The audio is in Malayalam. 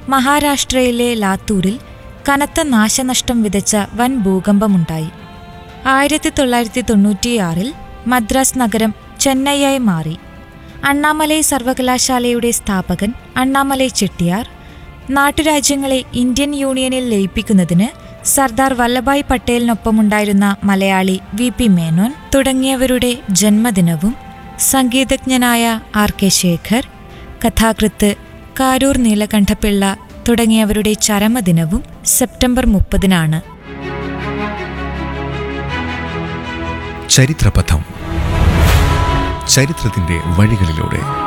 മഹാരാഷ്ട്രയിലെ ലാത്തൂരിൽ കനത്ത നാശനഷ്ടം വിതച്ച വൻ ഭൂകമ്പമുണ്ടായി ആയിരത്തി തൊള്ളായിരത്തി തൊണ്ണൂറ്റിയാറിൽ മദ്രാസ് നഗരം ചെന്നൈയായി മാറി അണ്ണാമലൈ സർവകലാശാലയുടെ സ്ഥാപകൻ അണ്ണാമലൈ ചെട്ടിയാർ നാട്ടുരാജ്യങ്ങളെ ഇന്ത്യൻ യൂണിയനിൽ ലയിപ്പിക്കുന്നതിന് സർദാർ വല്ലഭായ് പട്ടേലിനൊപ്പമുണ്ടായിരുന്ന മലയാളി വി പി മേനോൻ തുടങ്ങിയവരുടെ ജന്മദിനവും സംഗീതജ്ഞനായ ആർ കെ ശേഖർ കഥാകൃത്ത് കാരൂർ നീലകണ്ഠപിള്ള തുടങ്ങിയവരുടെ ചരമദിനവും സെപ്റ്റംബർ മുപ്പതിനാണ് ചരിത്രപഥം ചരിത്രത്തിന്റെ വഴികളിലൂടെ